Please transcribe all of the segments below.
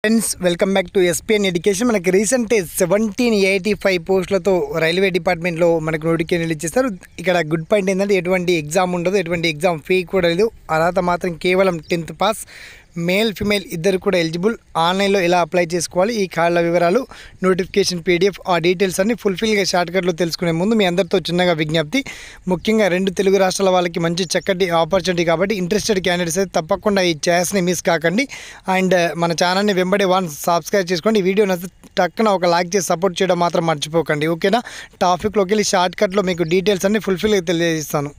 friends welcome back to SPN education మనకి recent seventeen eighty five పోస్టులతో railway డిపార్ట్మెంట్లో మనకు నోటిఫికేషన్ రిలీజ్ చేస్తారు ఇక్కడ గుడ్ పాయింట్ ఏంటంటే ఎటువంటి ఎగ్జామ్ ఉండదు ఎటువంటి ఎగ్జామ్ ఫీ కూడా లేదు అర్హత మాత్రం కేవలం టెన్త్ పాస్ మేల్ ఫిమేల్ ఇద్దరు కూడా ఎలిజిబుల్ ఆన్లైన్లో ఎలా అప్లై చేసుకోవాలి ఈ కార్డుల వివరాలు నోటిఫికేషన్ పీడిఎఫ్ ఆ డీటెయిల్స్ అన్ని ఫుల్ఫిల్గా షార్ట్కట్లో తెలుసుకునే ముందు మీ అందరితో చిన్నగా విజ్ఞప్తి ముఖ్యంగా రెండు తెలుగు రాష్ట్రాల వాళ్ళకి మంచి చక్కటి ఆపర్చునిటీ కాబట్టి ఇంట్రెస్టెడ్ క్యాండిడేట్స్ అయితే తప్పకుండా ఈ ఛాన్స్ని మిస్ కాకండి అండ్ మన ఛానల్ని వెంబడి వన్ సబ్స్క్రైబ్ చేసుకోండి ఈ వీడియో నచ్చితే టక్కున ఒక లైక్ చేసి సపోర్ట్ చేయడం మాత్రం మర్చిపోకండి ఓకేనా టాపిక్లోకి వెళ్ళి షార్ట్కట్లో మీకు డీటెయిల్స్ అన్ని ఫుల్ఫిల్గా తెలియజేస్తాను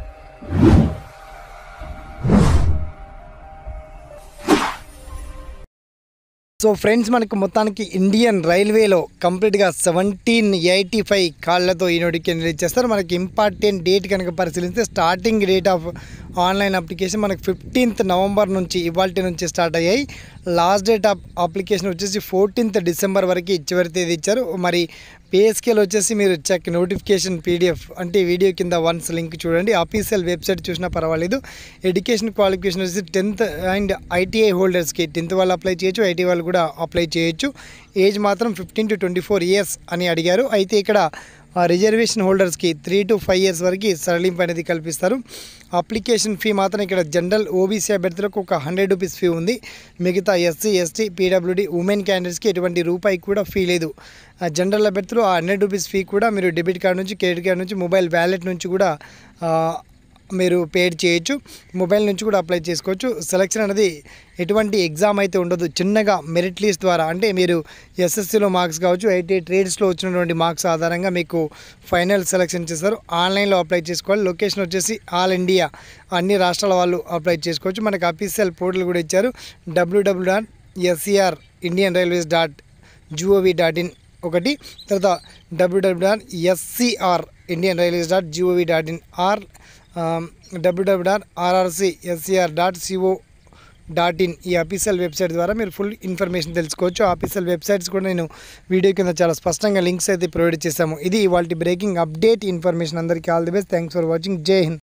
సో ఫ్రెండ్స్ మనకు మొత్తానికి ఇండియన్ రైల్వేలో కంప్లీట్గా సెవెంటీన్ ఎయిటీ ఫైవ్ కాళ్ళతో ఈ నోటిఫికేషన్ రిలీజ్ చేస్తారు మనకి ఇంపార్టెంట్ డేట్ కనుక పరిశీలిస్తే starting date of online application మనకి ఫిఫ్టీన్త్ నవంబర్ నుంచి ఇవాల్టి నుంచి స్టార్ట్ అయ్యాయి లాస్ట్ డేట్ ఆఫ్ అప్లికేషన్ వచ్చేసి ఫోర్టీన్త్ డిసెంబర్ వరకు చివరి తేదీ ఇచ్చారు మరి పే స్కేల్ వచ్చేసి మీరు చెక్ నోటిఫికేషన్ పీడిఎఫ్ అంటే వీడియో కింద వన్స్ లింక్ చూడండి అఫీషియల్ వెబ్సైట్ చూసినా పర్వాలేదు ఎడ్యుకేషన్ క్వాలిఫికేషన్ వచ్చేసి టెన్త్ అండ్ ఐటీఐ హోల్డర్స్కి టెన్త్ వాళ్ళు అప్లై చేయొచ్చు ఐటీ వాళ్ళు కూడా అప్లై చేయొచ్చు ఏజ్ మాత్రం fifteen to twenty four years అని అడిగారు అయితే ఇక్కడ ఆ రిజర్వేషన్ హోల్డర్స్కి త్రీ టు ఫైవ్ ఇయర్స్ వరకు సరళింపు అనేది కల్పిస్తారు అప్లికేషన్ ఫీ మాత్రం ఇక్కడ జనరల్ ఓబీసీ అభ్యర్థులకు ఒక హండ్రెడ్ రూపీస్ ఫీ ఉంది మిగతా ఎస్సీ ఎస్టీ పీడబ్ల్యూడి ఉమెన్ క్యాండిడేట్స్కి ఎటువంటి రూపాయి కూడా ఫీ లేదు ఆ జనరల్ అభ్యర్థులు ఆ హండ్రెడ్ రూపీస్ ఫీ కూడా మీరు డెబిట్ కార్డ్ నుంచి క్రెడిట్ కార్డ్ నుంచి మొబైల్ వ్యాలెట్ నుంచి కూడా ఆ, మీరు పేడ్ చేయొచ్చు మొబైల్ నుంచి కూడా అప్లై చేసుకోవచ్చు సెలక్షన్ అనేది ఎటువంటి ఎగ్జామ్ అయితే ఉండదు చిన్నగా మెరిట్ లిస్ట్ ద్వారా అంటే మీరు ఎస్ఎస్సిలో మార్క్స్ కావచ్చు ఐటీ ట్రేడ్స్లో వచ్చినటువంటి మార్క్స్ ఆధారంగా మీకు ఫైనల్ సెలక్షన్ చేస్తారు ఆన్లైన్లో అప్లై చేసుకోవాలి లొకేషన్ వచ్చేసి ఆల్ ఇండియా అన్ని రాష్ట్రాల వాళ్ళు అప్లై చేసుకోవచ్చు మనకి అఫీషియల్ పోర్టల్ కూడా ఇచ్చారు WWW dot SCR Indian railways dot GOV dot in ఒకటి తర్వాత WWW dot SCR Indian railways dot GOV dot in or WWW dot RRC SCR dot CO dot in ఈ అఫీషియల్ వెబ్సైట్ ద్వారా మీరు full information తెలుసుకోవచ్చు official websites కూడా నేను video కింద చాలా స్పష్టంగా లింక్స్ అయితే ప్రొవైడ్ చేశాము ఇది ఇవాళ బ్రేకింగ్ అప్డేట్ ఇన్ఫర్మేషన్ అందరికీ all the best thanks for watching జై హింద్